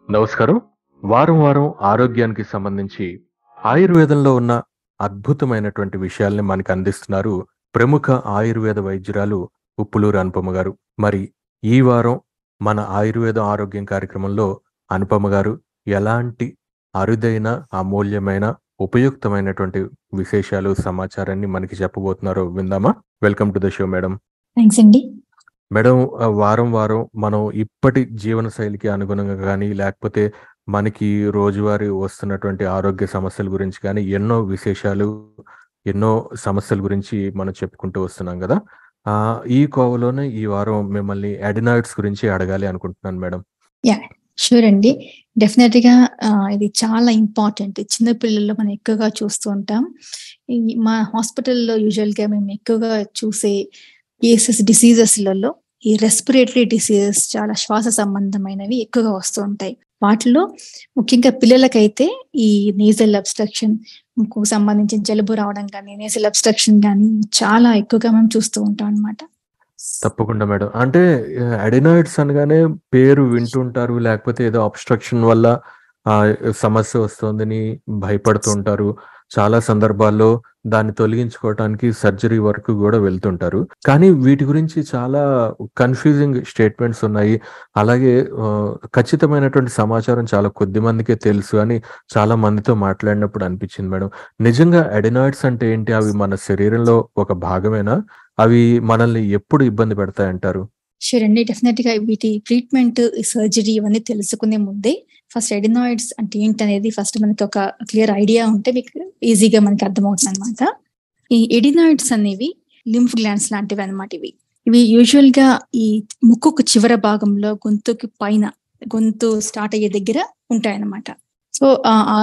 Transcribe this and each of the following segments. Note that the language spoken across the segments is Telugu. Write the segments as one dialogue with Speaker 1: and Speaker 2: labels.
Speaker 1: నమస్కారం వారం వారం ఆరోగ్యానికి సంబంధించి ఆయుర్వేదంలో ఉన్న అద్భుతమైనటువంటి విషయాల్ని మనకు అందిస్తున్నారు ప్రముఖ ఆయుర్వేద వైద్యురాలు ఉప్పులూరు అనుపమ గారు మరి ఈ వారం మన ఆయుర్వేద ఆరోగ్యం కార్యక్రమంలో అనుపమ గారు ఎలాంటి అరుదైన అమూల్యమైన ఉపయుక్తమైనటువంటి విశేషాలు సమాచారాన్ని మనకి చెప్పబోతున్నారో విందామా welcome to the show madam
Speaker 2: thanks అండి
Speaker 1: మేడం ఆ, వారం వారం మనం ఇప్పటి జీవన శైలికి అనుగుణంగా కానీ లేకపోతే మనకి రోజువారీ వస్తున్నటువంటి ఆరోగ్య సమస్యల గురించి కానీ ఎన్నో విశేషాలు ఎన్నో సమస్యల గురించి మనం చెప్పుకుంటూ వస్తున్నాం కదా ఆ ఈ కోవలోనే ఈ వారం మిమ్మల్ని అడినాయిడ్స్ గురించి అడగాలి అనుకుంటున్నాను మేడం
Speaker 2: షూర్ అండి డెఫినెట్ గా ఆ, ఇది చాలా ఇంపార్టెంట్ చిన్న పిల్లల్లో మనం ఎక్కువగా చూస్తూ ఉంటాం ఈ మా హాస్పిటల్లో యూజువల్ గా మేము ఎక్కువగా చూసే కేసెస్ డిసీజెస్లలో ఈ రెస్పిరేటరీ డిసీజెస్ చాలా శ్వాస సంబంధమైనవి ఎక్కువగా వస్తూ ఉంటాయి వాటిలో ముఖ్యంగా పిల్లలకైతే ఈ నేజల్ అబ్స్ట్రక్షన్ ముక్కు సంబంధించిన జలుబు రావడం కానీ నేజల్ అబ్స్ట్రక్షన్ కానీ చాలా ఎక్కువగా మేము చూస్తూ ఉంటాం అన్నమాట
Speaker 1: తప్పకుండా మేడం అంటే అడినాయిడ్స్ అనగానే పేరు వింటుంటారు లేకపోతే ఏదో అబ్స్ట్రక్షన్ వల్ల ఆ సమస్య వస్తుందని భయపడుతుంటారు చాలా సందర్భాల్లో దాన్ని తొలగించుకోవటానికి సర్జరీ వరకు కూడా వెళ్తుంటారు కానీ వీటి గురించి చాలా కన్ఫ్యూజింగ్ స్టేట్మెంట్స్ ఉన్నాయి అలాగే ఆ, ఖచ్చితమైనటువంటి సమాచారం చాలా కొద్ది మందికే తెలుసు అని చాలా మందితో మాట్లాడినప్పుడు అనిపించింది మేడం నిజంగా అడినాయిడ్స్ అంటే ఏంటి అవి మన శరీరంలో ఒక భాగమేనా అవి మనల్ని ఎప్పుడు ఇబ్బంది పెడతాయంటారు
Speaker 2: షూర్ అండి డెఫినెట్ గా వీటి ట్రీట్మెంట్ సర్జరీ ఇవన్నీ తెలుసుకునే ముందే ఫస్ట్ ఎడినాయిడ్స్ అంటే ఏంటనేది ఫస్ట్ మనకి ఒక క్లియర్ ఐడియా ఉంటే మీకు ఈజీగా మనకి అర్థమవుతుంది అనమాట ఈ ఎడినాయిడ్స్ అనేవి లింఫ్ గ్లాండ్స్ లాంటివి అన్నమాట ఇవి ఇవి యూజువల్ గా ఈ ముక్కుకు చివర భాగంలో గొంతుకి పైన గొంతు స్టార్ట్ అయ్యే దగ్గర ఉంటాయన్నమాట సో ఆ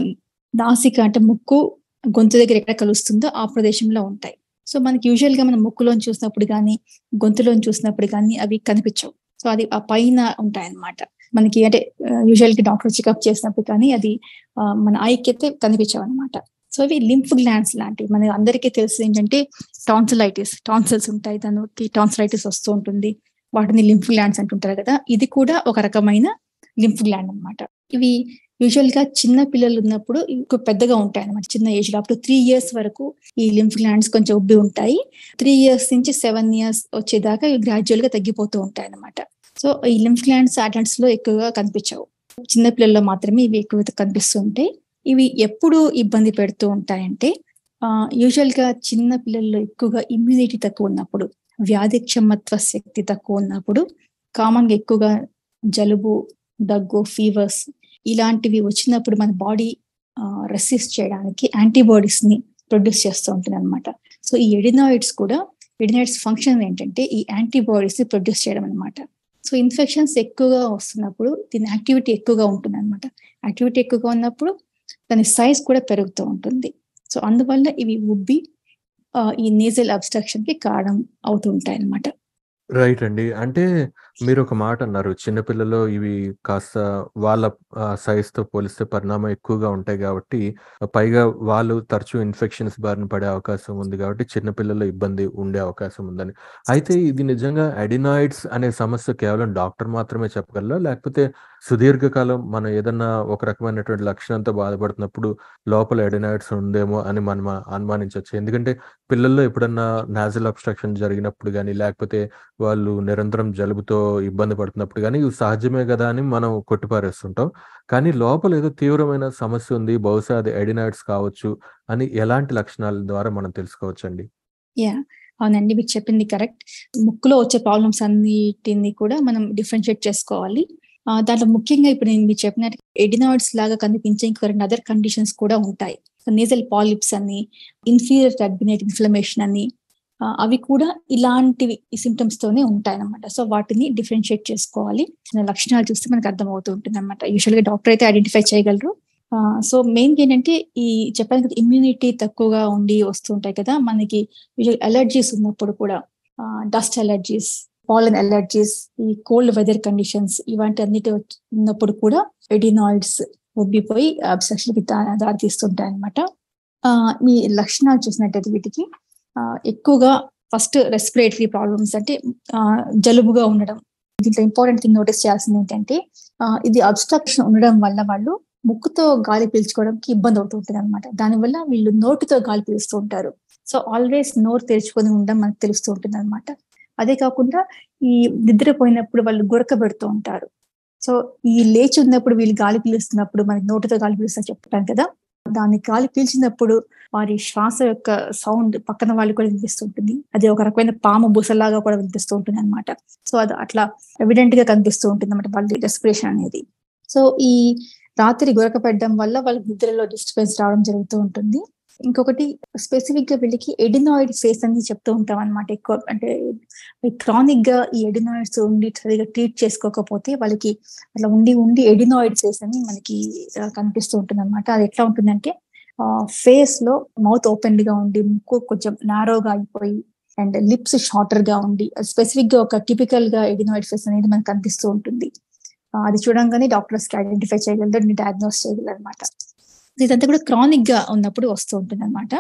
Speaker 2: నాసిక అంటే ముక్కు గొంతు దగ్గర ఎక్కడ కలుస్తుందో ఆ ప్రదేశంలో ఉంటాయి సో మనకి యూజువల్ గా మనం ముక్కులోని చూసినప్పుడు కానీ గొంతులోని చూసినప్పుడు కానీ అవి కనిపించవు సో అది ఆ పైన ఉంటాయన్నమాట మనకి అంటే యూజువల్ గా డాక్టర్ చెకప్ చేసినప్పుడు కానీ అది ఆ, మన ఐకి అయితే కనిపించవు అనమాట సో ఇవి లింఫ్ గ్లాండ్స్ లాంటివి మన అందరికీ తెలిసి ఏంటంటే టాన్సిలైటిస్ టాన్సిల్స్ ఉంటాయి దానికి టాన్సిలైటిస్ వస్తూ ఉంటుంది వాటిని లింఫ్ గ్లాండ్స్ అంటుంటారు కదా ఇది కూడా ఒక రకమైన లింఫ్ గ్లాండ్ అన్నమాట ఇవి యూజువల్ గా చిన్న పిల్లలు ఉన్నప్పుడు ఇవి పెద్దగా ఉంటాయి అనమాట చిన్న ఏజ్ లో అప్పుడు త్రీ ఇయర్స్ వరకు ఈ లింఫ్ గ్లాండ్స్ కొంచెం ఉబ్బి ఉంటాయి త్రీ ఇయర్స్ నుంచి సెవెన్ ఇయర్స్ వచ్చేదాకా ఇవి గ్రాడ్యువల్ గా తగ్గిపోతూ ఉంటాయి అన్నమాట సో ఈ లింఫ్ గ్లాండ్స్ అడల్ట్స్ లో ఎక్కువగా కనిపించవు చిన్న పిల్లల్లో మాత్రమే ఇవి ఎక్కువ కనిపిస్తుంటాయి ఇవి ఎప్పుడు ఇబ్బంది పెడుతూ ఉంటాయంటే యూజువల్ గా చిన్న పిల్లల్లో ఎక్కువగా ఇమ్యూనిటీ తక్కువ ఉన్నప్పుడు వ్యాధి క్షమత్వ శక్తి తక్కువ ఉన్నప్పుడు కామన్ గా ఎక్కువగా జలుబు దగ్గు ఫీవర్స్ ఇలాంటివి వచ్చినప్పుడు మన బాడీ రెసిస్ట్ చేయడానికి యాంటీబాడీస్ ని ప్రొడ్యూస్ చేస్తూ ఉంటుంది అనమాట సో ఈ ఎడినాయిడ్స్ కూడా ఎడినాయిడ్స్ ఫంక్షన్ ఏంటంటే ఈ యాంటీబాడీస్ ని ప్రొడ్యూస్ చేయడం అనమాట సో ఇన్ఫెక్షన్స్ ఎక్కువగా వస్తున్నప్పుడు దీని యాక్టివిటీ ఎక్కువగా ఉంటుంది అనమాట యాక్టివిటీ ఎక్కువగా ఉన్నప్పుడు దాని సైజ్ కూడా పెరుగుతూ ఉంటుంది సో అందువల్ల ఇవి ఉబ్బి ఆ, ఈ నేజల్ అబ్స్ట్రక్షన్ కి కారణం అవుతూ ఉంటాయి అనమాట
Speaker 1: రైట్ అండి అంటే మీరు ఒక మాట అన్నారు చిన్నపిల్లలు ఇవి కాస్త వాళ్ళ సైజ్ తో పోలిస్తే పరిణామం ఎక్కువగా ఉంటాయి కాబట్టి పైగా వాళ్ళు తరచూ ఇన్ఫెక్షన్స్ బారిన పడే అవకాశం ఉంది కాబట్టి చిన్నపిల్లల్లో ఇబ్బంది ఉండే అవకాశం ఉందని అయితే ఇది నిజంగా అడినాయిడ్స్ అనే సమస్య కేవలం డాక్టర్ మాత్రమే చెప్పగలరా లేకపోతే సుదీర్ఘకాలం మనం ఏదన్నా ఒక రకమైనటువంటి లక్షణంతో బాధపడుతున్నప్పుడు లోపల ఎడినాయిడ్స్ ఉందేమో అని మనం అనుమానించవచ్చు ఎందుకంటే పిల్లల్లో ఎప్పుడన్నా నాజల్ అబ్స్ట్రక్షన్ జరిగినప్పుడు కానీ లేకపోతే వాళ్ళు నిరంతరం జలుబుతో ఇబ్బంది పడుతున్నప్పుడు కానీ ఇవి సహజమే కదా అని మనం కొట్టిపారేస్తుంటాం కానీ లోపల ఏదో తీవ్రమైన సమస్య ఉంది బహుశా అది ఎడినాయిడ్స్ కావచ్చు అని ఎలాంటి లక్షణాల ద్వారా మనం తెలుసుకోవచ్చండి
Speaker 2: యా అవునండి మీకు చెప్పింది కరెక్ట్ ముక్కులో వచ్చే ప్రాబ్లమ్స్ అన్నిటిని కూడా మనం డిఫరెన్షియేట్ చేసుకోవాలి ఆ, దాంట్లో ముఖ్యంగా ఇప్పుడు నేను మీకు చెప్పినట్టు ఎడినాయిడ్స్ లాగా కనిపించే ఇంకా రెండు అదర్ కండిషన్స్ కూడా ఉంటాయి నేజల్ పాలిప్స్ అని ఇన్ఫీరియర్ టర్బినేట్ ఇన్ఫ్లమేషన్ అని ఆ, అవి కూడా ఇలాంటివి సిమ్టమ్స్ తోనే ఉంటాయి అనమాట సో వాటిని డిఫరెన్షియేట్ చేసుకోవాలి చిన్న లక్షణాలు చూస్తే మనకు అర్థమవుతూ ఉంటుంది అనమాట యూజువల్ గా డాక్టర్ అయితే ఐడెంటిఫై చేయగలరు సో మెయిన్ ఏంటంటే ఈ చెప్పాను కదా ఇమ్యూనిటీ తక్కువగా ఉండి వస్తుంటాయి కదా మనకి యూజువల్ అలర్జీస్ ఉన్నప్పుడు కూడా డస్ట్ అలర్జీస్ పాలన్ అలర్జీస్ ఈ కోల్డ్ వెదర్ కండిషన్స్ ఇలాంటి అన్నిటి ఉన్నప్పుడు కూడా ఎడినాయిడ్స్ ఉబ్బిపోయి అబ్సెక్షన్ కి దా- దారితీస్తుంటాయి అనమాట మీ లక్షణాలు చూసినట్టయితే వీటికి ఆ, ఎక్కువగా ఫస్ట్ రెస్పిరేటరీ ప్రాబ్లమ్స్ అంటే ఆ, జలుబుగా ఉండడం దీంట్లో ఇంపార్టెంట్ థింగ్ నోటీస్ చేయాల్సింది ఏంటంటే ఆ, ఇది అబ్స్ట్రక్షన్ ఉండడం వల్ల వాళ్ళు ముక్కుతో గాలి పీల్చుకోవడానికి ఇబ్బంది అవుతుంటుంది అనమాట దానివల్ల వీళ్ళు నోటితో గాలి పీలుస్తూ ఉంటారు సో ఆల్వేస్ నోరు తెరుచుకొని ఉండడం మనకు తెలుస్తూ ఉంటుంది అనమాట అదే కాకుండా ఈ నిద్రపోయినప్పుడు వాళ్ళు గురక పెడుతూ ఉంటారు సో ఈ లేచి ఉన్నప్పుడు వీళ్ళు గాలి పీలుస్తున్నప్పుడు మనకి నోటితో గాలి పీలుస్తా చెప్తాను కదా దాన్ని గాలి పీల్చినప్పుడు వారి శ్వాస యొక్క సౌండ్ పక్కన వాళ్ళకి కూడా వినిపిస్తుంటుంది అది ఒక రకమైన పాము బుసలాగా కూడా వినిపిస్తూ ఉంటుంది అనమాట సో అది అట్లా ఎవిడెంట్ గా కనిపిస్తూ ఉంటుంది అనమాట వాళ్ళ రెస్పిరేషన్ అనేది సో ఈ రాత్రి గురక పెట్టడం వల్ల వాళ్ళకి నిద్రలో డిస్టర్బెన్స్ రావడం జరుగుతూ ఉంటుంది ఇంకొకటి స్పెసిఫిక్ గా వీళ్ళకి ఎడినాయిడ్ ఫేస్ అని చెప్తూ ఉంటాం అనమాట ఎక్కువ అంటే క్రానిక్ గా ఈ ఎడినాయిడ్స్ ఉండి సరిగా ట్రీట్ చేసుకోకపోతే వాళ్ళకి అట్లా ఉండి ఉండి ఎడినాయిడ్ ఫేస్ అని మనకి ఆ, కనిపిస్తూ ఉంటుంది అనమాట అది ఎట్లా ఉంటుందంటే ఫేస్ లో మౌత్ ఓపెన్ గా ఉండి ముక్కు కొంచెం నారోగా అయిపోయి అండ్ లిప్స్ షార్టర్ గా ఉండి స్పెసిఫిక్ గా ఒక టిపికల్ గా ఎడినాయిడ్ ఫేస్ అనేది మనకు కనిపిస్తూ ఉంటుంది ఆ, అది చూడంగానే డాక్టర్స్ కి ఐడెంటిఫై చేయగలరు డయాగ్నోస్ చేయగలరు అనమాట ఇదంతా కూడా క్రానిక్ గా ఉన్నప్పుడు వస్తూ ఉంటుంది అనమాట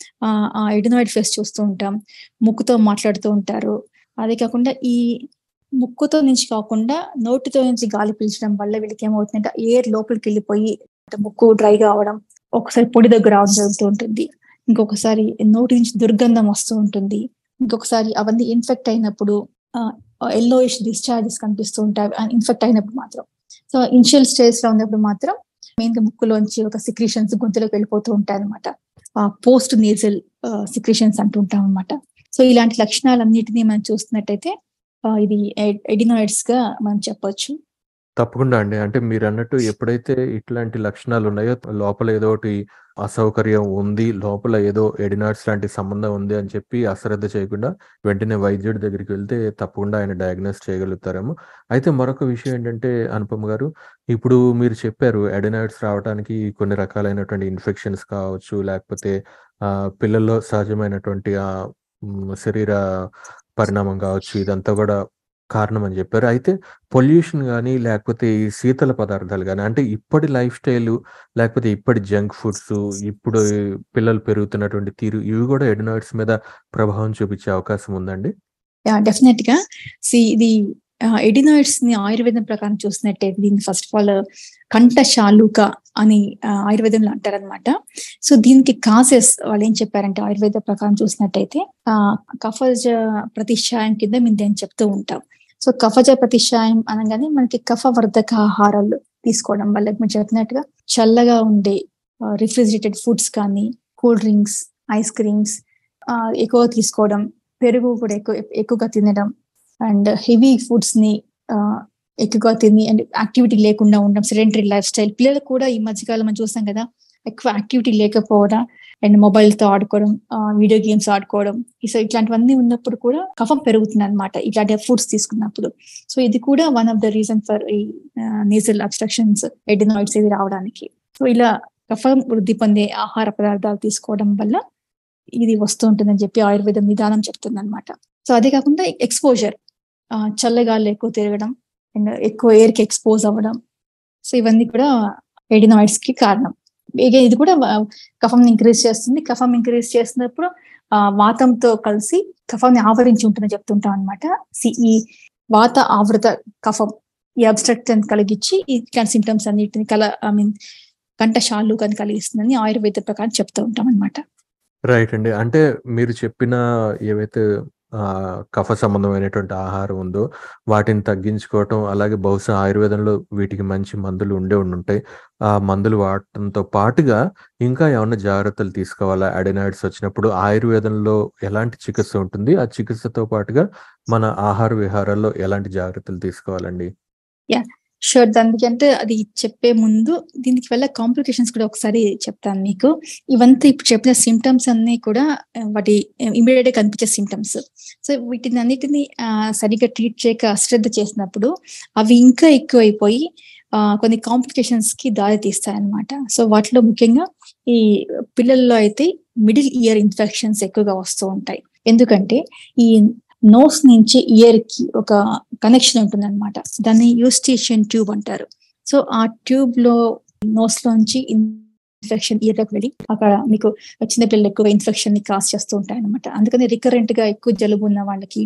Speaker 2: ఆ ఎడినాయిడ్ ఫేస్ చూస్తూ ఉంటాం ముక్కుతో మాట్లాడుతూ ఉంటారు అదే కాకుండా ఈ ముక్కుతో నుంచి కాకుండా నోటితో నుంచి గాలి పీల్చడం వల్ల వీళ్ళకి ఏమవుతుందంటే ఎయిర్ లోపలికి వెళ్ళిపోయి ముక్కు డ్రైగా అవడం ఒకసారి పొడి దగ్గర రావడం జరుగుతూ ఉంటుంది ఇంకొకసారి నోటి నుంచి దుర్గంధం వస్తూ ఉంటుంది ఇంకొకసారి అవన్నీ ఇన్ఫెక్ట్ అయినప్పుడు ఎల్లోయిష్ డిశ్చార్జెస్ కనిపిస్తూ ఉంటాయి ఇన్ఫెక్ట్ అయినప్పుడు మాత్రం సో ఇనిషియల్ స్టేజ్ లో ఉన్నప్పుడు మాత్రం మెయిన్ గా ముక్కులోంచి ఒక సిక్రీషన్స్ గొంతులోకి వెళ్ళిపోతూ ఉంటాయి అనమాట పోస్ట్ నేజల్ సిక్రీషన్స్ అంటుంటాం అనమాట సో ఇలాంటి లక్షణాలన్నిటినీ మనం చూస్తున్నట్టయితే ఆ, ఇది ఎడినాయిడ్స్ గా మనం చెప్పొచ్చు
Speaker 1: తప్పకుండా అండి. అంటే మీరన్నట్టు ఎప్పుడైతే ఇట్లాంటి లక్షణాలు ఉన్నాయో లోపల ఏదో ఒకటి అసౌకర్యం ఉంది. లోపల ఏదో ఎడినాయిడ్స్ లాంటి సంబంధం ఉంది అని చెప్పి అశ్రద్ధ చేయకుండా వెంటనే వైద్యుడి దగ్గరికి వెళ్తే తప్పకుండా ఆయన డయాగ్నోస్ చేయగలుగుతారేమో. అయితే మరొక విషయం ఏంటంటే అనుపమ గారు, ఇప్పుడు మీరు చెప్పారు ఎడినాయిడ్స్ రావటానికి కొన్ని రకాలైనటువంటి ఇన్ఫెక్షన్స్ కావచ్చు, లేకపోతే ఆహ్, పిల్లల్లో సహజమైనటువంటి ఆహ్, హ్మ్, శరీర పరిణామం కావచ్చు, ఇదంతా కూడా కారణం అని చెప్పారు. అయితే పొల్యూషన్ గాని, లేకపోతే ఈ శీతల పదార్థాలు గాని, అంటే ఇప్పటి లైఫ్ స్టైలు, లేకపోతే ఇప్పటి జంక్ ఫుడ్సు, ఇప్పుడు పిల్లలు పెరుగుతున్నటువంటి తీరు, ఇవి కూడా ఎడినాయిడ్స్ మీద ప్రభావం చూపించే అవకాశం ఉందండి?
Speaker 2: యాహ్! డెఫినెట్‌గా. సీ ఇది ఆహ్, ఎడినాయిడ్స్ ని ఆయుర్వేదం ప్రకారం చూసినట్టయితే దీన్ని ఫస్ట్ ఆఫ్ ఆల్ కంఠశాలూక అని ఆహ్, ఆయుర్వేదంలో అంటారనమాట. సో దీనికి కాజెస్ వాళ్ళేం చెప్పారంటే ఆయుర్వేద ప్రకారం చూసినట్టయితే ఆహ్, కఫజ ప్రతిషాయం కింద మేము దీన్ని చెప్తూ ఉంటాం. సో కఫజ ప్రతిషాయం అనగానే మనకి కఫవర్ధక ఆహారాలు తీసుకోవడం వల్ల మీరు చెప్పినట్టుగా చల్లగా ఉండే ఆహ్, రిఫ్రిజిరేటెడ్ ఫుడ్స్ కానీ, కూల్ డ్రింక్స్, ఐస్ క్రీమ్స్ ఆహ్, ఎక్కువ తీసుకోవడం, పెరుగు కూడా ఎక్కువ ఎక్కువగా తినడం అండ్ హెవీ ఫుడ్స్ ని ఆహ్, ఎక్కువగా తిని అండ్ యాక్టివిటీ లేకుండా ఉండడం సెడెంటరీ లైఫ్ స్టైల్. పిల్లలకు కూడా ఈ మధ్య కాలం మనం చూస్తాం కదా! ఎక్కువ యాక్టివిటీ లేకపోవడం అండ్ మొబైల్‌తో ఆడుకోవడం, ఆహ్, వీడియో గేమ్స్ ఆడుకోవడం. సో ఇట్లాంటివన్నీ ఉన్నప్పుడు కూడా కఫం పెరుగుతుందన్నమాట. ఇట్లాంటి ఫుడ్స్ తీసుకున్నప్పుడు. సో ఇది కూడా one of the reason for ఈ ఆహ్, నేసల్ అబ్స్ట్రక్షన్స్, ఎడినాయిడ్స్ ఇవి రావడానికి. సో ఇలా కఫం వృద్ధి పొందే ఆహార పదార్థాలు తీసుకోవడం వల్ల ఇది వస్తూ ఉంటుందని చెప్పి ఆయుర్వేదం విధానం చెప్తుందన్నమాట. సో అదే కాకుండా ఎక్స్‌పోజర్ ఆహ్, చల్లగాలిలో ఎక్కువ తిరగడం అండ్ ఎక్కువ ఎయిర్‌కి ఎక్స్‌పోజ్ అవ్వడం. సో ఇవన్నీ కూడా ఎడినాయిడ్స్‌కి కారణం. ఇగ ఇది కూడా వ కఫంని ఇంక్రీజ్ చేస్తుంది. కఫం ఇంక్రీజ్ చేసినప్పుడు ఆహ్, వాతంతో కలిసి కఫాన్ని ఆవరించి ఉంటుందని చెప్తుంటాం అనమాట. సి ఈ వాత ఆవృత కఫం ఈ అబ్స్ట్రక్షన్ కలిగించి ఇట్లాంటి సింప్టమ్స్ అన్నిటిని కల ఐ మీన్ కంఠశాలూకని కలిగిస్తుందని ఆయుర్వేద ప్రకారం చెప్తూ ఉంటాం అనమాట.
Speaker 1: రైట్ అండి. అంటే మీరు చెప్పిన ఏవైతే ఆహ్, కఫ సంబంధమైనటువంటి ఆహారం ఉందో, వాటిని తగ్గించుకోవటం, అలాగే బహుశా ఆయుర్వేదంలో వీటికి మంచి మందులు ఉండే ఉండుంటాయి. ఆ మందులు వాడటంతో పాటుగా ఇంకా ఏమన్నా జాగ్రత్తలు తీసుకోవాలా? అడెనాయిడ్స్ వచ్చినప్పుడు ఆయుర్వేదంలో ఎలాంటి చికిత్స ఉంటుంది? ఆ చికిత్సతో పాటుగా మన ఆహార విహారాల్లో ఎలాంటి జాగ్రత్తలు తీసుకోవాలండి?
Speaker 2: యాహ్! షూర్. దానికంటే అది చెప్పే ముందు దీనికి వల్ల కాంప్లికేషన్స్ కూడా ఒకసారి చెప్తాను మీకు. ఇవంతా ఇప్పుడు చెప్పిన సింప్టమ్స్ అన్నీ కూడా ఆహ్, వాటి ఇమ్మీడియేట్‌గా కనిపించే సింప్టమ్స్. సో వీటినన్నిటిని ఆహ్, సరిగ్గా ట్రీట్ చేయక అశ్రద్ధ చేసినప్పుడు అవి ఇంకా ఎక్కువైపోయి ఆహ్, కొన్ని కాంప్లికేషన్స్‌కి దారి తీస్తాయన్నమాట. సో వాటిలో ముఖ్యంగా ఈ పిల్లల్లో అయితే మిడిల్ ఇయర్ ఇన్ఫెక్షన్స్ ఎక్కువగా వస్తూ ఉంటాయి. ఎందుకంటే ఈ నోస్ నుంచి ఇయర్‌కి ఒక కనెక్షన్ ఉంటుందన్నమాట. దాన్ని యూస్టేషియన్ ట్యూబ్ అంటారు. సో ఆ ట్యూబ్‌లో నోస్‌లోంచి ఇన్ఫెక్షన్ ఇయర్‌లోకి వెళ్ళి అక్కడ మీకు చిన్న పిల్లలు ఎక్కువ ఇన్ఫెక్షన్‌ని కాజ్ చేస్తూ ఉంటాయన్నమాట. అందుకని రికరెంట్‌గా ఎక్కువ జలుబు ఉన్న వాళ్ళకి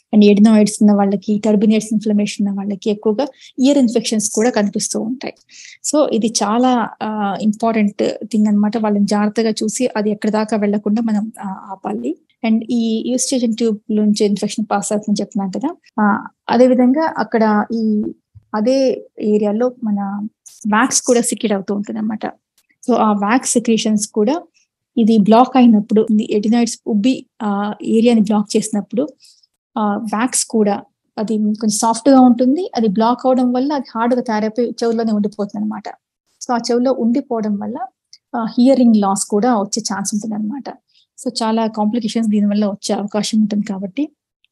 Speaker 2: అండ్ ఎడినాయిడ్స్ ఉన్న వాళ్ళకి టర్బినేట్స్ ఇన్ఫ్లమేషన్ ఉన్న వాళ్ళకి ఎక్కువగా ఇయర్ ఇన్ఫెక్షన్స్ కూడా కనిపిస్తూ ఉంటాయి సో ఇది చాలా ఇంపార్టెంట్ థింగ్ అన్నమాట వాళ్ళని జాగ్రత్తగా చూసి అది ఎక్కడి దాకా వెళ్లకుండా మనం ఆ, ఆపాలి అండ్ ఈ యూస్టేషన్ ట్యూబ్ నుంచి ఇన్ఫెక్షన్ పాస్ అవుతుందని చెప్తున్నాం కదా ఆ, అదే విధంగా అక్కడ ఈ అదే ఏరియాలో మన వ్యాక్స్ కూడా సిక్కిడ్ అవుతూ ఉంటుంది అనమాట సో ఆ వ్యాక్స్ సెక్రీషన్స్ కూడా ఇది బ్లాక్ అయినప్పుడు ఎడినాయిడ్స్ ఉబ్బి ఆ ఏరియాని బ్లాక్ చేసినప్పుడు ఆ వ్యాక్స్ కూడా అది కొంచెం సాఫ్ట్ గా ఉంటుంది అది బ్లాక్ అవడం వల్ల అది హార్డ్ గా తయారైపోయి చెవుల్లోనే ఉండిపోతుంది అనమాట సో ఆ చెవులో ఉండిపోవడం వల్ల హియరింగ్ లాస్ కూడా వచ్చే ఛాన్స్ ఉంటుంది అనమాట సో చాలా కాంప్లికేషన్స్ దీనివల్ల వచ్చే అవకాశం ఉంటుంది కాబట్టి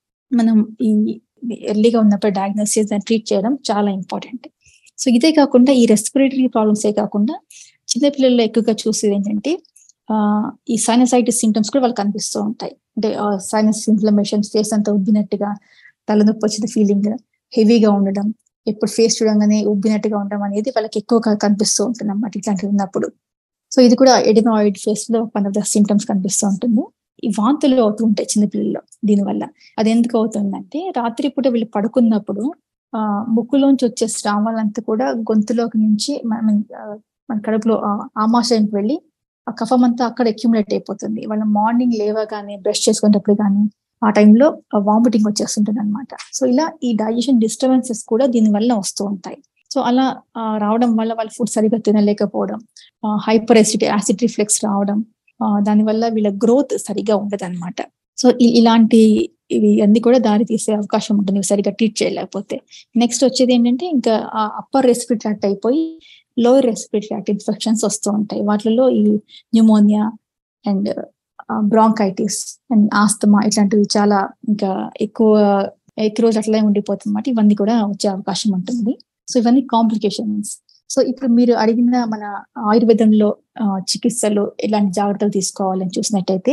Speaker 2: మనం ఈ ఎర్లీగా ఉన్నప్పుడు డయాగ్నోసిస్ అండ్ ట్రీట్ చేయడం చాలా ఇంపార్టెంట్ సో ఇదే కాకుండా ఈ రెస్పిరేటరీ ప్రాబ్లమ్సే కాకుండా చిన్నపిల్లల్లో ఎక్కువగా చూసేది ఏంటంటే ఆ, ఈ సైనసైటిస్ సింటమ్స్ కూడా వాళ్ళకి కనిపిస్తూ ఉంటాయి అంటే సైనస్ ఇన్ఫ్లమేషన్ ఫేస్ అంతా ఉబ్బినట్టుగా తలనొప్పి వచ్చిన ఫీలింగ్ హెవీగా ఉండడం ఎప్పుడు ఫేస్ చూడంగానే ఉబ్బినట్టుగా ఉండడం అనేది వాళ్ళకి ఎక్కువగా కనిపిస్తూ ఉంటుంది అన్నమాట ఇట్లాంటివి ఉన్నప్పుడు సో ఇది కూడా ఎడినాయిడ్ ఫేస్ లో వన్ ఆఫ్ ద సిమ్టమ్స్ కనిపిస్తూ ఉంటుంది ఈ వాంతులు అవుతూ ఉంటాయి చిన్నపిల్లల్లో దీనివల్ల అది ఎందుకు అవుతుందంటే రాత్రిపూట వీళ్ళు పడుకున్నప్పుడు ఆ ముక్కులోంచి వచ్చే స్రావాలంతా కూడా గొంతులోకి నుంచి మన ఆ, మన కడుపులో ఆ, ఆమాశయానికి వెళ్ళి ఆ కఫం అంతా అక్కడ అక్యుములేట్ అయిపోతుంది వాళ్ళ మార్నింగ్ లేవగానే బ్రష్ చేసుకునేటప్పుడు కానీ ఆ టైంలో వామిటింగ్ వచ్చేస్తుంటుంది అనమాట సో ఇలా ఈ డైజెషన్ డిస్టర్బెన్సెస్ కూడా దీని వల్ల వస్తూ ఉంటాయి సో అలా ఆ, రావడం వల్ల వాళ్ళు ఫుడ్ సరిగా తినలేకపోవడం హైపర్ యాసిడ్ యాసిడ్ రిఫ్లెక్స్ రావడం ఆ, దానివల్ల వీళ్ళ గ్రోత్ సరిగా ఉండదు అనమాట సో ఇ- ఇలాంటి ఇవి అన్ని కూడా దారి తీసే అవకాశం ఉంటుంది ఇవి సరిగా ట్రీట్ చేయలేకపోతే నెక్స్ట్ వచ్చేది ఏంటంటే ఇంకా అప్పర్ రెస్పిరేటరీ ట్రాక్ట్ అయిపోయి లోయర్ రెస్పిరేటరీ ట్రాక్ట్ ఇన్ఫెక్షన్స్ వస్తూ ఉంటాయి వాటిలో ఈ pneumonia and bronchitis and asthma ఇట్లాంటివి చాలా ఇంకా ఎక్కువ ఎక్కువ రోజు అట్లనే ఉండిపోతుంది అన్నమాట ఇవన్నీ కూడా వచ్చే అవకాశం ఉంటుంది సో ఇవన్నీ కాంప్లికేషన్స్ సో ఇప్పుడు మీరు అడిగిన మన ఆయుర్వేదంలో ఆ, చికిత్సలు ఎలాంటి జాగ్రత్తలు తీసుకోవాలని చూసినట్టయితే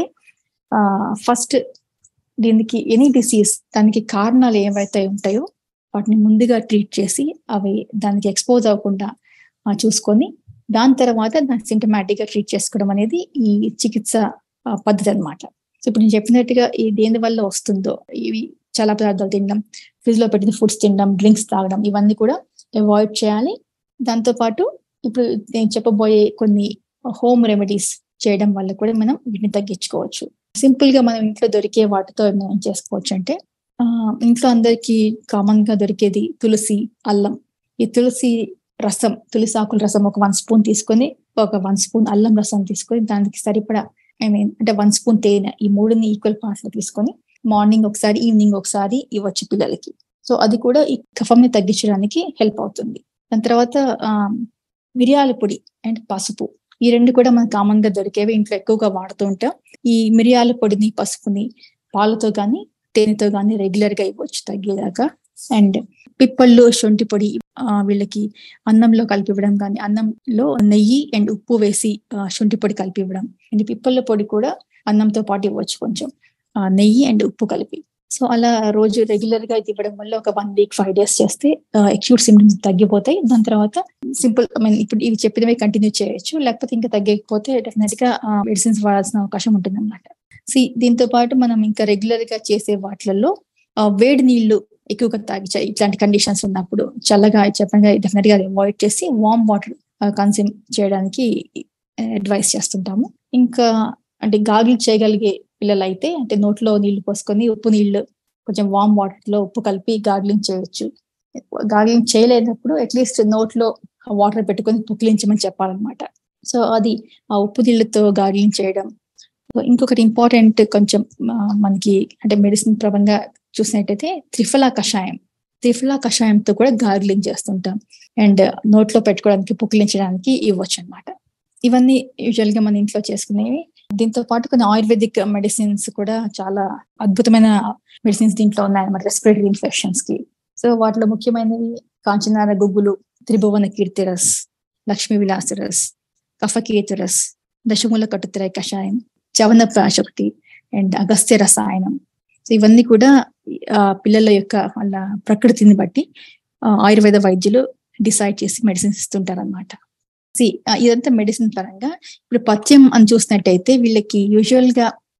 Speaker 2: ఫస్ట్ దీనికి ఎనీ డిసీజ్ దానికి కారణాలు ఏవైతే ఉంటాయో వాటిని ముందుగా ట్రీట్ చేసి అవి దానికి ఎక్స్పోజ్ అవ్వకుండా ఆ, చూసుకొని దాని తర్వాత దాన్ని సింటమాటిక్ గా ట్రీట్ చేసుకోవడం అనేది ఈ చికిత్స ఆ, పద్ధతి అన్నమాట సో ఇప్పుడు నేను చెప్పినట్టుగా ఈ దేని వల్ల వస్తుందో ఇవి చాలా పదార్థాలు తినడం ఫ్రిడ్జ్ లో పెట్టిన ఫుడ్స్ తినడం డ్రింక్స్ తాగడం ఇవన్నీ కూడా అవాయిడ్ చేయాలి దాంతో పాటు ఇప్పుడు నేను చెప్పబోయే కొన్ని హోమ్ రెమెడీస్ చేయడం వల్ల కూడా మనం వీటిని తగ్గించుకోవచ్చు సింపుల్ గా మనం ఇంట్లో దొరికే వాటితో మనం ఏం చేసుకోవచ్చు అంటే ఆ, ఇంట్లో అందరికి కామన్ గా దొరికేది తులసి అల్లం ఈ తులసి రసం తులసి ఆకుల రసం ఒక వన్ స్పూన్ తీసుకొని ఒక వన్ స్పూన్ అల్లం రసం తీసుకొని దానికి సరిపడా ఐ మీన్ అంటే వన్ స్పూన్ తేనె ఈ మూడుని ఈక్వల్ పార్ట్స్ లో తీసుకొని మార్నింగ్ ఒకసారి ఈవినింగ్ ఒకసారి ఇవ్వచ్చు పిల్లలకి సో అది కూడా ఈ కఫంని తగ్గించడానికి హెల్ప్ అవుతుంది దాని తర్వాత ఆ, మిరియాల పొడి అండ్ పసుపు ఈ రెండు కూడా మనకు కామన్ గా దొరికేవి ఇంట్లో ఎక్కువగా వాడుతూ ఉంటాం ఈ మిరియాల పొడిని పసుపుని పాలతో గాని తేనెతో గాని రెగ్యులర్ గా ఇవ్వచ్చు తగ్గేదాకా అండ్ పిప్పళ్ళు శొంఠి పొడి ఆ, వీళ్ళకి అన్నంలో కలిపి ఇవ్వడం కానీ అన్నంలో నెయ్యి అండ్ ఉప్పు వేసి ఆ, శొంఠి పొడి కలిపి ఇవ్వడం అండ్ పిప్పళ్ళ పొడి కూడా అన్నంతో పాటు ఇవ్వచ్చు కొంచెం ఆ, నెయ్యి అండ్ ఉప్పు కలిపి సో అలా రోజు రెగ్యులర్ గా ఇది ఇవ్వడం వల్ల ఒక వన్ వీక్ ఫైవ్ డేస్ చేస్తే ఎక్యూట్ సిమ్టమ్స్ తగ్గిపోతాయి దాని తర్వాత సింపుల్ ఐ మీన్ ఇప్పుడు ఇవి చెప్పినవి కంటిన్యూ చేయొచ్చు లేకపోతే ఇంకా తగ్గకపోతే డెఫినెట్ గా మెడిసిన్స్ వాడాల్సిన అవకాశం ఉంటుంది అనమాట సి దీంతో పాటు మనం ఇంకా రెగ్యులర్ గా చేసే వాటిలలో ఆ, వేడి నీళ్లు ఎక్కువగా తాగించాలి ఇట్లాంటి కండిషన్స్ ఉన్నప్పుడు చల్లగా చెప్పంగా డెఫినెట్ గా అవాయిడ్ చేసి వామ్ వాటర్ కన్స్యూమ్ చేయడానికి అడ్వైస్ చేస్తుంటాము ఇంకా అంటే గాగిల్ చేయగలిగే పిల్లలు అయితే అంటే నోట్లో నీళ్లు పోసుకొని ఉప్పు నీళ్లు కొంచెం వామ్ వాటర్ లో ఉప్పు కలిపి గార్గ్లింగ్ చేయొచ్చు గార్గ్లింగ్ చేయలేనప్పుడు అట్లీస్ట్ నోట్లో వాటర్ పెట్టుకొని పుక్లించమని చెప్పాలన్నమాట సో అది ఆ ఉప్పు నీళ్ళతో గార్గ్లింగ్ చేయడం సో ఇంకొకటి ఇంపార్టెంట్ కొంచెం ఆ, మనకి అంటే మెడిసిన్ పరంగా చూసినట్టయితే త్రిఫలా కషాయం త్రిఫలా కషాయంతో కూడా గార్గ్లింగ్ చేస్తుంటాం అండ్ నోట్లో పెట్టుకోవడానికి పుక్లించడానికి ఇవ్వచ్చు అనమాట ఇవన్నీ యూజువల్ గా మన ఇంట్లో చేసుకునేవి దీంతో పాటు కొన్ని ఆయుర్వేదిక్ మెడిసిన్స్ కూడా చాలా అద్భుతమైన మెడిసిన్స్ దీంట్లో ఉన్నాయన్నమాట రెస్పిరేటరీ ఇన్ఫెక్షన్స్ కి సో వాటిలో ముఖ్యమైనవి కాంచనార గుగ్గులు త్రిభువన కీర్తిరస్ లక్ష్మీ విలాసరస్ కఫకీతురస్ దశమూల కట్టుతిరై కషాయం చవన ప్రాశక్తి అండ్ అగస్త్య రసాయనం సో ఇవన్నీ కూడా ఆ, పిల్లల యొక్క వాళ్ళ ప్రకృతిని బట్టి ఆ, ఆయుర్వేద వైద్యులు డిసైడ్ చేసి మెడిసిన్స్ ఇస్తుంటారు అనమాట సి ఇదంతా మెడిసిన్ పరంగా ఇప్పుడు పథ్యం అని చూసినట్టయితే వీళ్ళకి యూజువల్ గా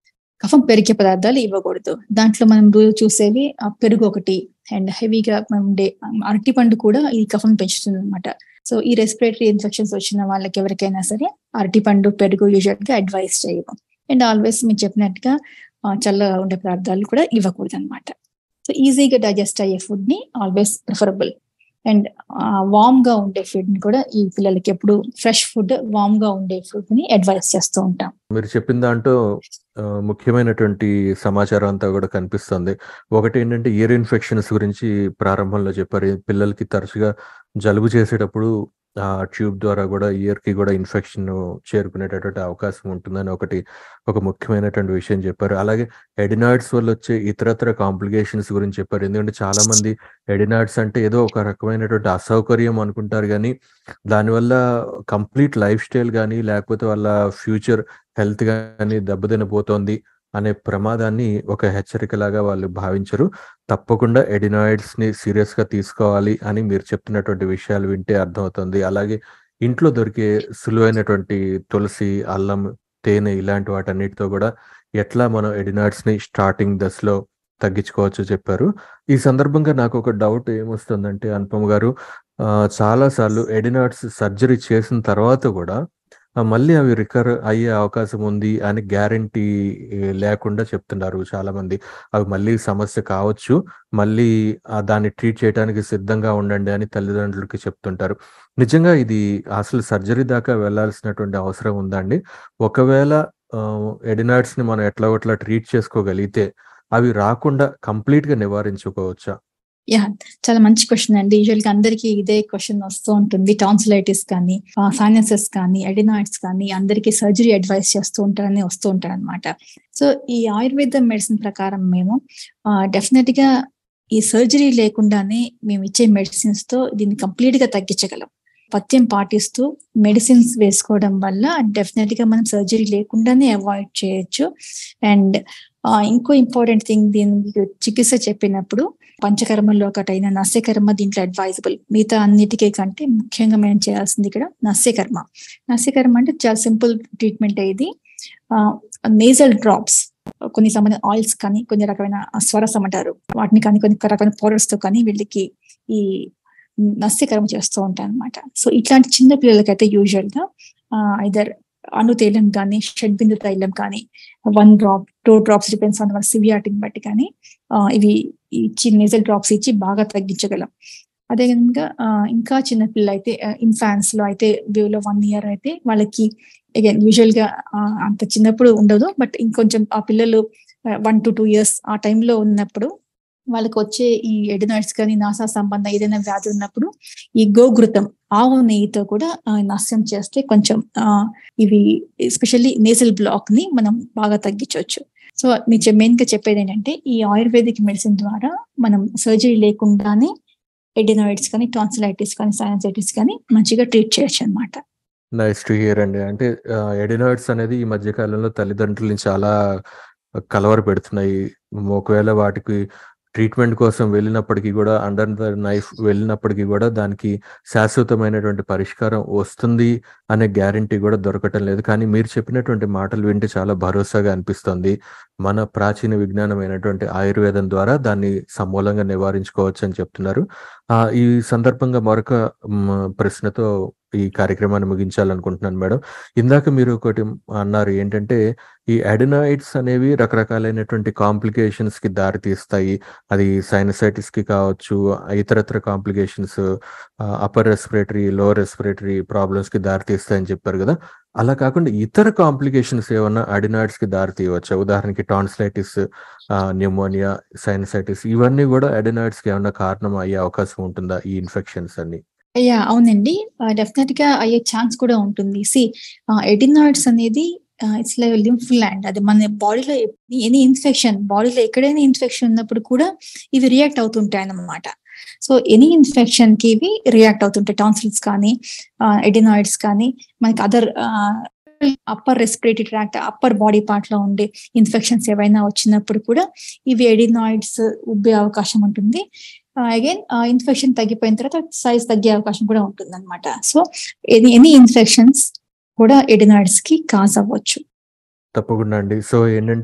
Speaker 2: కఫం పెరిగే పదార్థాలు ఇవ్వకూడదు దాంట్లో మనం రోజు చూసేవి ఆ పెరుగు ఒకటి అండ్ హెవీగా ఉండే అరటిపండు కూడా ఈ కఫం పెంచుతుంది అనమాట సో ఈ రెస్పిరేటరీ ఇన్ఫెక్షన్స్ వచ్చిన వాళ్ళకి ఎవరికైనా సరే అరటిపండు పెరుగు యూజువల్ గా అడ్వైస్ చేయము అండ్ ఆల్వేస్ మీరు చెప్పినట్టుగా చల్లగా ఉండే పదార్థాలు కూడా ఇవ్వకూడదు అనమాట సో ఈజీగా డైజెస్ట్ అయ్యే ఫుడ్ ని ఆల్వేస్ ప్రిఫరబుల్ అండ్ వామ్ గా ఉండే ఫుడ్ ని కూడా ఈ పిల్లలకి ఎప్పుడు ఫ్రెష్ ఫుడ్ వామ్ గా ఉండే ఫుడ్ ని అడ్వైస్ చేస్తూ ఉంటాం
Speaker 1: మీరు చెప్పిన దాంట్లో ముఖ్యమైనటువంటి సమాచారం అంతా కూడా కనిపిస్తుంది ఒకటి ఏంటంటే ఇయర్ ఇన్ఫెక్షన్స్ గురించి ప్రారంభంలో చెప్పారు పిల్లలకి తరచుగా జలుబు చేసేటప్పుడు ఆ ట్యూబ్ ద్వారా కూడా ఇయర్ కి కూడా ఇన్ఫెక్షన్ చేరుకునేటటువంటి అవకాశం ఉంటుందని ఒకటి ఒక ముఖ్యమైనటువంటి విషయం చెప్పారు అలాగే ఎడినాయిడ్స్ వల్ల వచ్చే ఇతరత్ర కాంప్లికేషన్స్ గురించి చెప్పారు ఎందుకంటే చాలా మంది ఎడినాయిడ్స్ అంటే ఏదో ఒక రకమైనటువంటి అసౌకర్యం అనుకుంటారు కానీ దానివల్ల కంప్లీట్ లైఫ్ స్టైల్ కానీ లేకపోతే వాళ్ళ ఫ్యూచర్ హెల్త్ కానీ దెబ్బతినబోతోంది అనే ప్రమాదాన్ని ఒక హెచ్చరికలాగా వాళ్ళు భావించరు తప్పకుండా ఎడినాయిడ్స్ ని సీరియస్ గా తీసుకోవాలి అని మీరు చెప్తున్నటువంటి విషయాలు వింటే అర్థమవుతుంది అలాగే ఇంట్లో దొరికే సులువైనటువంటి తులసి అల్లం తేనె ఇలాంటి వాటన్నిటితో కూడా ఎట్లా మనం ఎడినాయిడ్స్ ని స్టార్టింగ్ దశలో తగ్గించుకోవచ్చు చెప్పారు ఈ సందర్భంగా నాకు ఒక డౌట్ ఏమొస్తుందంటే అనుపమ గారు చాలా సార్లు ఎడినాయిడ్స్ సర్జరీ చేసిన తర్వాత కూడా మళ్ళీ అవి రికర్ అయ్యే అవకాశం ఉంది అని గ్యారంటీ లేకుండా చెప్తున్నారు చాలా మంది అవి మళ్ళీ సమస్య కావచ్చు మళ్ళీ దాన్ని ట్రీట్ చేయడానికి సిద్ధంగా ఉండండి అని తల్లిదండ్రులకి చెప్తుంటారు నిజంగా ఇది అసలు సర్జరీ దాకా వెళ్లాల్సినటువంటి అవసరం ఉందండి ఒకవేళ ఎడినాయిడ్స్ ని మనం ఎట్లా ఒకట్లా ట్రీట్ చేసుకోగలిగితే అవి రాకుండా కంప్లీట్ గా నివారించుకోవచ్చా
Speaker 2: యా చాలా మంచి క్వశ్చన్ అండి యూజువల్ గా అందరికి ఇదే క్వశ్చన్ వస్తూ ఉంటుంది టాన్సిలైటిస్ కానీ సైనసెస్ కానీ ఎడినాయిడ్స్ కానీ అందరికి సర్జరీ అడ్వైస్ చేస్తూ ఉంటారని వస్తూ ఉంటారు అనమాట సో ఈ ఆయుర్వేద మెడిసిన్ ప్రకారం మేము డెఫినెట్ గా ఈ సర్జరీ లేకుండానే మేము ఇచ్చే మెడిసిన్స్ తో దీన్ని కంప్లీట్ గా తగ్గించగలం పథ్యం పాటిస్తూ మెడిసిన్స్ వేసుకోవడం వల్ల డెఫినెట్ గా మనం సర్జరీ లేకుండానే అవాయిడ్ చేయొచ్చు అండ్ ఇంకో ఇంపార్టెంట్ థింగ్ దీనికి చికిత్స చెప్పినప్పుడు పంచకర్మల్లో ఒకటైన నస్యకర్మ దీంట్లో అడ్వైజబుల్ మిగతా అన్నిటికీ కంటే ముఖ్యంగా మనం చేయాల్సింది ఇక్కడ నస్యకర్మ నస్యకర్మ అంటే చాలా సింపుల్ ట్రీట్మెంట్ ఇది నేజల్ డ్రాప్స్ కొన్ని సంబంధ ఆయిల్స్ కానీ కొన్ని రకమైన స్వరసం అంటారు వాటిని కానీ కొన్ని రకమైన పౌడర్స్ తో కానీ వీళ్ళకి ఈ నస్యకర్మ చేస్తూ ఉంటాయి అనమాట సో ఇట్లాంటి చిన్న పిల్లలకైతే యూజువల్ గా ఐదర్ అణు తైలం కానీ షడ్బిందు తైలం కానీ one drop two drops depends on వాళ్ళ సివియాటిని బట్టి కానీ ఇవి ఇచ్చి నేజల్ డ్రాప్స్ ఇచ్చి బాగా తగ్గించగలం అదే విధంగా ఇంకా చిన్న పిల్లలు అయితే ఇన్ఫాన్స్ లో అయితే లో వన్ ఇయర్ అయితే వాళ్ళకి అగైన్ యూజువల్ గా అంత చిన్నప్పుడు ఉండదు బట్ ఇంకొంచెం ఆ పిల్లలు వన్ టు టూ ఇయర్స్ ఆ టైంలో ఉన్నప్పుడు వాళ్ళకి వచ్చే ఈ ఎడినాయిడ్స్ కానీ నాసా సంబంధం ఏదైనా వ్యాధి ఉన్నప్పుడు ఈ గోఘృతం ఆవు నెయ్యితో కూడా నాశనం చేస్తే కొంచెం ఇవి ఎస్పెషల్లీ నేసల్ బ్లాక్ ని మనం బాగా తగ్గించవచ్చు సో మీరు మెయిన్ గా చెప్పేది ఏంటంటే ఈ ఆయుర్వేదిక్ మెడిసిన్ ద్వారా మనం సర్జరీ లేకుండానే ఎడినాయిడ్స్ కానీ టాన్సిలైటిస్ కానీ సైనసైటిస్ కానీ మంచిగా ట్రీట్ చేయొచ్చు అనమాట
Speaker 1: నైస్ టు హియర్ అండి అంటే ఎడినాయిడ్స్ అనేది ఈ మధ్య కాలంలో తల్లిదండ్రులని చాలా కలవర పెడుతున్నాయి ఒకవేళ వాటికి ట్రీట్మెంట్ కోసం వెళ్ళినప్పటికీ కూడా అండర్ ద నైఫ్ వెళ్ళినప్పటికీ కూడా దానికి శాశ్వతమైనటువంటి పరిష్కారం వస్తుంది అనే గ్యారంటీ కూడా దొరకటం లేదు కానీ మీరు చెప్పినటువంటి మాటలు వింటే చాలా భరోసాగా అనిపిస్తుంది మన ప్రాచీన విజ్ఞానమైనటువంటి ఆయుర్వేదం ద్వారా దాన్ని సమూలంగా నివారించుకోవచ్చు అని చెప్తున్నారు ఆ ఈ సందర్భంగా మరొక ప్రశ్నతో ఈ కార్యక్రమాన్ని ముగించాలనుకుంటున్నాను మేడం ఇందాక మీరు ఒకటి అన్నారు ఏంటంటే ఈ అడినాయిడ్స్ అనేవి రకరకాలైనటువంటి కాంప్లికేషన్స్ కి దారి తీస్తాయి అది సైనసైటిస్ కి కావచ్చు ఇతరత్ర complications upper respiratory lower respiratory problems కి దారి తీస్తాయని చెప్పారు కదా అలా కాకుండా ఇతర కాంప్లికేషన్స్ ఏమన్నా అడినాయిడ్స్ కి దారి తీయవచ్చు ఉదాహరణకి టాన్సిలైటిస్ న్యూమోనియా సైనసైటిస్ ఇవన్నీ కూడా అడినాయిడ్స్ కి ఏమన్నా కారణం అయ్యే అవకాశం ఉంటుందా ఈ ఇన్ఫెక్షన్స్ అన్ని
Speaker 2: యా అవునండి డెఫినెట్ గా అయ్యే ఛాన్స్ కూడా ఉంటుంది సి ఎడినాయిడ్స్ అనేది ఇట్స్ లైక్ లింఫ్ ల్యాండ్ అది మన బాడీలో ఎనీ ఇన్ఫెక్షన్ బాడీలో ఎక్కడైనా ఇన్ఫెక్షన్ ఉన్నప్పుడు కూడా ఇవి రియాక్ట్ అవుతుంటాయి అన్నమాట సో ఎనీ ఇన్ఫెక్షన్ కి ఇవి రియాక్ట్ అవుతుంటాయి టాన్సిల్స్ కానీ ఎడినాయిడ్స్ కానీ మనకి other upper respiratory tract upper body part లో ఉండే ఇన్ఫెక్షన్స్ ఏవైనా వచ్చినప్పుడు కూడా ఇవి ఎడినాయిడ్స్ ఉబ్బే అవకాశం ఉంటుంది అగైన్ ఇన్ఫెక్షన్ తగ్గిపోయిన తర్వాత సైజ్ తగ్గే అవకాశం కూడా ఉంటుంది అనమాట సో ఎనీ ఎనీ ఇన్ఫెక్షన్స్ కూడా ఎడినాయిడ్స్ కి కాజ్ అవ్వచ్చు
Speaker 1: తప్పకుండా అండి సో ఏంటంటే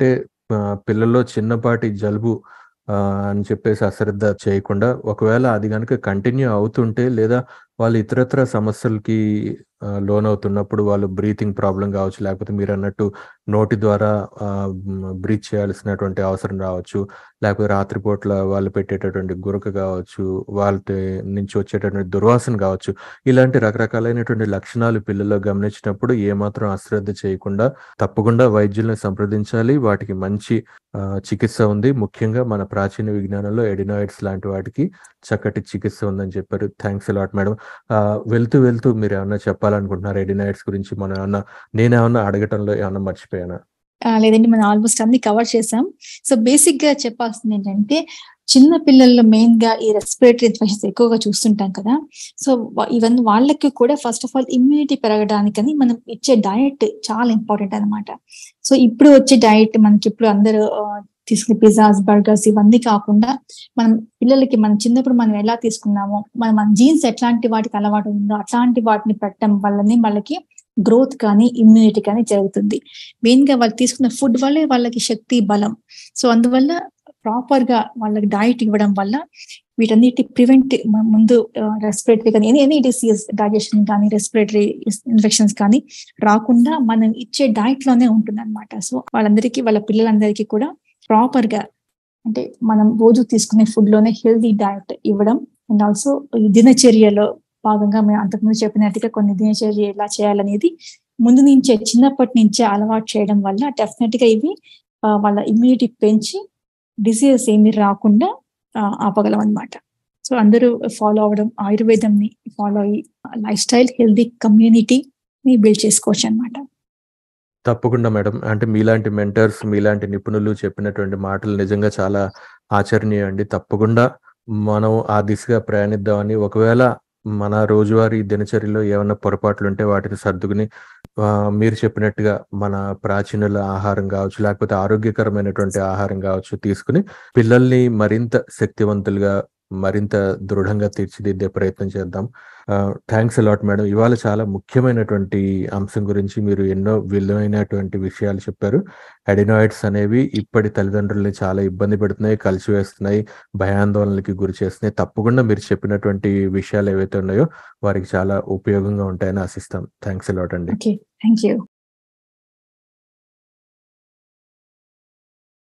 Speaker 1: ఆహ్, పిల్లల్లో చిన్నపాటి జలుబు ఆహ్, అని చెప్పేసి అశ్రద్ధ చేయకుండా ఒకవేళ అది గనుక కంటిన్యూ అవుతుంటే లేదా వాళ్ళు ఇతరత్ర సమస్యలకి ఆహ్, లోనవుతున్నప్పుడు వాళ్ళు బ్రీతింగ్ ప్రాబ్లమ్ గావచ్చు, లేకపోతే మీరన్నట్టు నోటి ద్వారా ఆహ్, హ్మ్, బ్రీత్ చేయాల్సినటువంటి అవసరం రావచ్చు. లేకపోతే రాత్రిపూట్ల వాళ్ళు పెట్టేటటువంటి గురక గావచ్చు, వాటి నుంచి వచ్చేటటువంటి దుర్వాసన గావచ్చు. ఇలాంటి రకరకాలైనటువంటి లక్షణాలు పిల్లల్లో గమనించినప్పుడు ఏమాత్రం అశ్రద్ధ చేయకుండా తప్పకుండా వైద్యుల్ని సంప్రదించాలి. వాటికి మంచి ఆహ్, చికిత్స ఉంది. ముఖ్యంగా మన ప్రాచీన విజ్ఞానంలో ఎడినాయిడ్స్ లాంటి వాటికి చక్కటి చికిత్స ఉందని చెప్పారు. Thanks a lot madam. ఆహ్, వెళ్తూ వెళ్తూ మీరేమన్నా చెప్పాలనుకుంటున్నారా ఎడినాయిడ్స్ గురించి? మనం ఏమన్నా నేనేమన్నా అడగటంలో ఏమన్నా మర్చిపోయానా?
Speaker 2: ఆ! లేదండి. మనం ఆల్‌మోస్ట్ అన్నీ కవర్ చేసాం. సో, బేసిక్‌గా చెప్పాల్సింది ఏంటంటే, చిన్న పిల్లల్లో మెయిన్‌గా ఈ రెస్పిరేటరీ ఇన్ఫెక్షన్స్ ఎక్కువగా చూస్తుంటాం కదా! సో, వ ఇవన్నీ వాళ్ళకి కూడా ఫస్ట్ ఆఫ్ ఆల్ ఇమ్యూనిటీ పెరగడానికని మనం ఇచ్చే డయట్ చాలా ఇంపార్టెంట్ అనమాట. సో, ఇప్పుడు వచ్చే డయట్ మనకిప్పుడు అందరూ ఆహ్, తీసుకునే పిజ్జాస్, బర్గర్స్ ఇవన్నీ కాకుండా మనం పిల్లలకి మనం చిన్నప్పుడు మనం ఎలా తీసుకున్నామో, మన మన జీన్స్ ఎట్లాంటి వాటికి అలవాటు ఉందో అట్లాంటి వాటిని పెట్టడం వల్లనే వాళ్ళకి గ్రోత్ కానీ, ఇమ్యూనిటీ కానీ జరుగుతుంది. మెయిన్‌గా వాళ్ళు తీసుకున్న ఫుడ్ వల్లే వాళ్ళకి శక్తి, బలం. సో, అందువల్ల ప్రాపర్‌గా వాళ్ళకి డయట్ ఇవ్వడం వల్ల వీటన్నిటి ప్రివెంట్ మ ముందు ఆహ్, రెస్పిరేటరీ కానీ ఎనీ ఎనీ డిసీజ్ డైజెషన్ కానీ, రెస్పిరేటరీ ఇస్ ఇన్ఫెక్షన్స్ కానీ రాకుండా మనం ఇచ్చే డయట్‌లోనే ఉంటుందనమాట. సో, వాళ్ళందరికీ వాళ్ళ పిల్లలందరికీ కూడా ప్రాపర్‌గా అంటే మనం రోజు తీసుకునే ఫుడ్‌లోనే హెల్తీ డయట్ ఇవ్వడం అండ్ ఆల్సో ఈ దినచర్యలో భాగంగా మేము అంతకుముందు చెప్పినట్టుగా కొన్ని దినచర్య ఎలా చేయాలనేది ముందు నుంచే చిన్నప్పటి నుంచే అలవాటు చేయడం వల్ల డెఫినిట్‌గా ఇవి ఆహ్, వాళ్ళ ఇమ్యూనిటీ పెంచి డిసీజెస్ ఏమి రాకుండా ఆహ్, ఆపగలమనమాట. సో, అందరూ ఫాలో అవ్వడం ఆయుర్వేదంని ఫాలో అయ్యి లైఫ్ స్టైల్ హెల్తీ కమ్యూనిటీని బిల్డ్ చేసుకోవచ్చనమాట.
Speaker 1: తప్పకుండా మేడం. అంటే మీలాంటి మెంటర్స్, మీలాంటి నిపుణులు చెప్పినటువంటి మాటలు నిజంగా చాలా ఆచరణీయం అండి. తప్పకుండా మనం ఆ దిశగా ప్రయాణిద్దామని ఒకవేళ మన రోజువారీ దినచర్యలో ఏమన్నా పొరపాట్లుంటే వాటిని సర్దుకుని ఆహ్, మీరు చెప్పినట్టుగా మన ప్రాచీనుల ఆహారం గావచ్చు, లేకపోతే ఆరోగ్యకరమైనటువంటి ఆహారం గావచ్చు తీసుకొని పిల్లల్ని మరింత శక్తివంతులుగా, మరింత దృఢంగా తీర్చిదిద్దే ప్రయత్నం చేద్దాం. ఆహ్, థాంక్స్ ఎ లాట్ మేడం. ఇవాళ చాలా ముఖ్యమైనటువంటి అంశం గురించి మీరు ఎన్నో విలువైనటువంటి విషయాలు చెప్పారు. అడినాయిడ్స్ అనేవి ఇప్పటి తల్లిదండ్రుల్ని చాలా ఇబ్బంది పెడుతున్నాయి, కలిచివేస్తున్నాయి, భయాందోళనలకి గురి చేస్తున్నాయి. తప్పకుండా మీరు చెప్పినటువంటి విషయాలు ఏవైతే ఉన్నాయో వారికి చాలా ఉపయోగంగా ఉంటాయని ఆశిస్తాం. థాంక్స్ ఎ లాట్ అండి.
Speaker 2: ఓకే. Thank you.